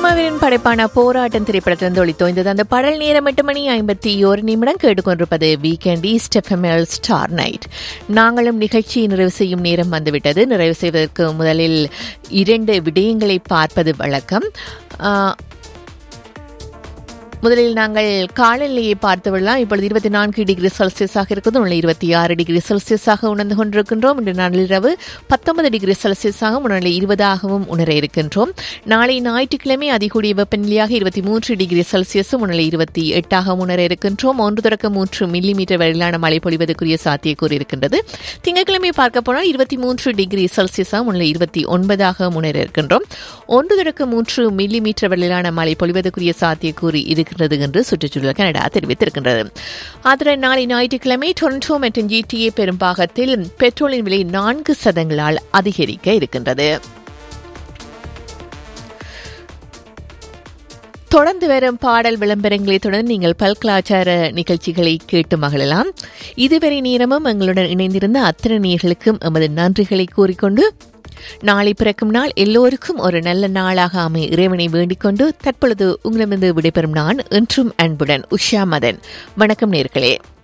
சுகுமாவின் படைப்பான போராட்டம் திரைப்படத்திலிருந்து ஒளித்தோய்ந்தது அந்த படல் நேரம் எட்டு மணி ஐம்பத்தி ஒரு நிமிடம் கேட்டுக்கொண்டிருப்பது வீக்கெண்ட் ஈஸ்ட் எஃப்எம்எல் ஸ்டார் நைட் நாங்களும் நிகழ்ச்சி நிறைவு செய்யும் நேரம் வந்துவிட்டது நிறைவு செய்வதற்கு முதலில் இரண்டு விடயங்களை பார்ப்பது வழக்கம் ஆஹ், முதலில் நாங்கள் காலநிலையை பார்த்து விடலாம் இப்பொழுது இருபத்தி நான்கு டிகிரி செல்சியஸாக இருக்குது உள்ள இருபத்தி ஆறு டிகிரி செல்சியஸாக உணர்ந்து கொண்டிருக்கின்றோம் இன்று நள்ளிரவு பத்தொன்பது டிகிரி செல்சியஸாக உணர்நிலை இருபதாகவும் உணர இருக்கின்றோம் நாளை ஞாயிற்றுக்கிழமை அதிகூடிய வெப்பநிலையாக இருபத்தி மூன்று டிகிரி செல்சியஸும் உணர்நிலை இருபத்தி எட்டாக உணர இருக்கின்றோம் ஒன்று தொடக்க மூன்று மில்லி மீட்டர் வரையிலான மழை பொழிவதற்குரிய சாத்தியக்கூறு இருக்கின்றது திங்கட்கிழமை பார்க்க போனால் இருபத்தி மூன்று டிகிரி செல்சியஸாக உணர்நிலை இருபத்தி ஒன்பதாக உணர இருக்கின்றோம் ஒன்று தொடக்க மூன்று மில்லி மீட்டர் வரையிலான மழை பொழிவதற்குரிய சாத்தியக்கூறு இருக்கின்றது என்று சுற்றுச்சூழல் கனடா தெரிவித்திருக்கின்றது அதுடன் நாளை ஞாயிற்றுக்கிழமை டொரண்டோ மற்றும் ஜிடிஏ பெரும்பாகத்தில் பெட்ரோலின் விலை நான்கு சதங்களால் அதிகரிக்க இருக்கின்றது தொடர்ந்து வரும் பாடல் விளம்பரங்களை தொடர்ந்து நீங்கள் பல்கலாச்சார நிகழ்ச்சிகளை கேட்டு மகிழலாம் இதுவரை நேரமும் எங்களுடன் இணைந்திருந்த அத்தனை நேர்களுக்கும் எமது நன்றிகளை கூறிக்கொண்டு நாளை பிறக்கும் நாள் எல்லோருக்கும் ஒரு நல்ல நாளாக அமைய இறைவனை வேண்டிக் கொண்டு தற்பொழுது உங்களிடமிருந்து விடைபெறும் நான் என்றும் அன்புடன் உஷா மதன் வணக்கம் நேர்களே